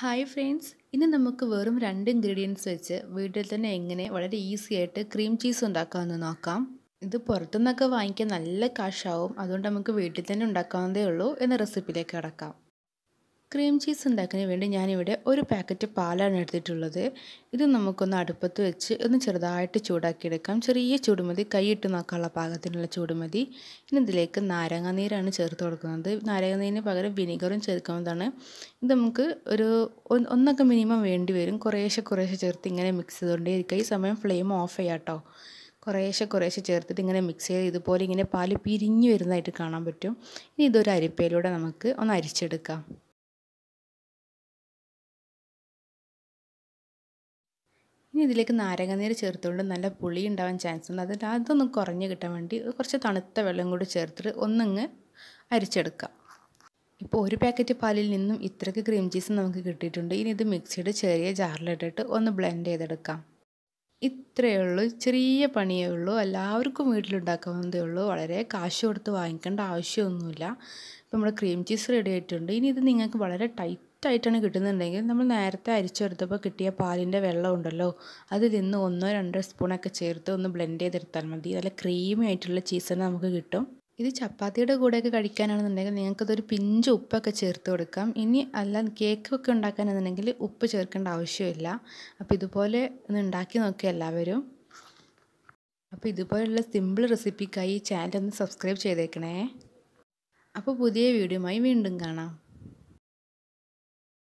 hi friends ഇന്ന് നമുക്ക് വെറും രണ്ട് ഇൻഗ്രീഡിയൻസ് വെച്ച് വീട്ടിൽ തന്നെ എങ്ങനെ വളരെ ഈസി ആയിട്ട് ക്രീം ചീസ് ഉണ്ടാക്കാമെന്ന് നോക്കാം ഇത് പുറത്തുനിന്നൊക്കെ വാങ്ങിക്കാൻ നല്ല കാശാവും അതുകൊണ്ട് നമുക്ക് വീട്ടിൽ തന്നെ ഉണ്ടാക്കാവുന്നതേ ഉള്ളൂ എന്ന റെസിപ്പിയിലേക്ക് കടക്കാം ക്രീം ചീസ് ഉണ്ടാക്കുന്നതിന് വേണ്ടി ഞാനിവിടെ ഒരു പാക്കറ്റ് പാലാണ് എടുത്തിട്ടുള്ളത് ഇത് നമുക്കൊന്ന് അടുപ്പത്ത് വെച്ച് ഒന്ന് ചെറുതായിട്ട് ചൂടാക്കിയെടുക്കാം ചെറിയ ചൂട് മതി കൈയിട്ട് നോക്കാനുള്ള പാകത്തിനുള്ള ചൂട് മതി ഇനി ഇതിലേക്ക് നാരങ്ങ നീരാണ് ചേർത്ത് കൊടുക്കുന്നത് നാരങ്ങ നീരിന് പകരം വിനീഗറും ചേർക്കാവുന്നതാണ് ഇത് നമുക്ക് ഒരു ഒന്നൊക്കെ മിനിമം വേണ്ടി വരും കുറേശ്ശെ കുറേശ്ശെ ചേർത്ത് ഇങ്ങനെ മിക്സ് ചെയ്തുകൊണ്ടേ ഇരിക്കുക ഈ സമയം ഫ്ലെയിം ഓഫ് ചെയ്യാം കേട്ടോ കുറേശ്ശെ കുറേശ്ശെ ചേർത്തിട്ട് ഇങ്ങനെ മിക്സ് ചെയ്ത് ഇതുപോലെ ഇങ്ങനെ പാല് പിരിഞ്ഞു വരുന്നതായിട്ട് കാണാൻ പറ്റും ഇനി ഇതൊരു അരിപ്പയിലൂടെ നമുക്ക് ഒന്ന് അരിച്ചെടുക്കാം ഇനി ഇതിലേക്ക് നാരങ്ങനീര് ചേർത്തുകൊണ്ട് നല്ല പുളി ഉണ്ടാവാൻ ചാൻസ് ഉണ്ട് അതിൽ അതൊന്ന് കുറഞ്ഞ് കിട്ടാൻ വേണ്ടി കുറച്ച് തണുത്ത വെള്ളം കൂടി ചേർത്തിട്ട് ഒന്നിങ്ങ് അരിച്ചെടുക്കാം ഇപ്പോൾ ഒരു പാക്കറ്റ് പാലിൽ നിന്നും ഇത്രയ്ക്ക് ക്രീം ചീസ് നമുക്ക് കിട്ടിയിട്ടുണ്ട് ഇനി ഇത് മിക്സിയുടെ ചെറിയ ജാറിലിട്ടിട്ട് ഒന്ന് ബ്ലെൻഡ് ചെയ്തെടുക്കാം ഇത്രയേ ഉള്ളൂ ചെറിയ പണിയേ ഉള്ളൂ എല്ലാവർക്കും വീട്ടിലുണ്ടാക്കാവുന്നതേ ഉള്ളൂ വളരെ കാശ് കൊടുത്ത് വാങ്ങിക്കേണ്ട ആവശ്യമൊന്നുമില്ല ഇപ്പോൾ നമ്മുടെ ക്രീം ചീസ് റെഡി ആയിട്ടുണ്ട് ഇനി ഇത് നിങ്ങൾക്ക് വളരെ ടൈറ്റ് ആയിട്ടാണ് കിട്ടുന്നുണ്ടെങ്കിൽ നമ്മൾ നേരത്തെ അരിച്ചെടുത്തപ്പോൾ കിട്ടിയ പാലിൻ്റെ വെള്ളം ഉണ്ടല്ലോ അതിൽ നിന്ന് ഒന്നോ രണ്ടോ സ്പൂണൊക്കെ ചേർത്ത് ഒന്ന് ബ്ലെൻഡ് ചെയ്തെടുത്താൽ മതി നല്ല ക്രീമി ആയിട്ടുള്ള ചീസ് നമുക്ക് കിട്ടും ഇത് ചപ്പാത്തിയുടെ കൂടെയൊക്കെ കഴിക്കാനാണെന്നുണ്ടെങ്കിൽ നിങ്ങൾക്കതൊരു പിഞ്ച് ഉപ്പൊക്കെ ചേർത്ത് കൊടുക്കാം ഇനി അല്ല കേക്കൊക്കെ ഉണ്ടാക്കാനാണെന്നുണ്ടെങ്കിൽ ഉപ്പ് ചേർക്കേണ്ട ആവശ്യമില്ല അപ്പോൾ ഇതുപോലെ ഒന്ന് ഉണ്ടാക്കി നോക്കുക എല്ലാവരും അപ്പോൾ ഇതുപോലുള്ള സിമ്പിൾ റെസിപ്പിക്കായി ചാനൽ ഒന്ന് സബ്സ്ക്രൈബ് ചെയ്തേക്കണേ അപ്പോൾ പുതിയ വീഡിയോയുമായി വീണ്ടും കാണാം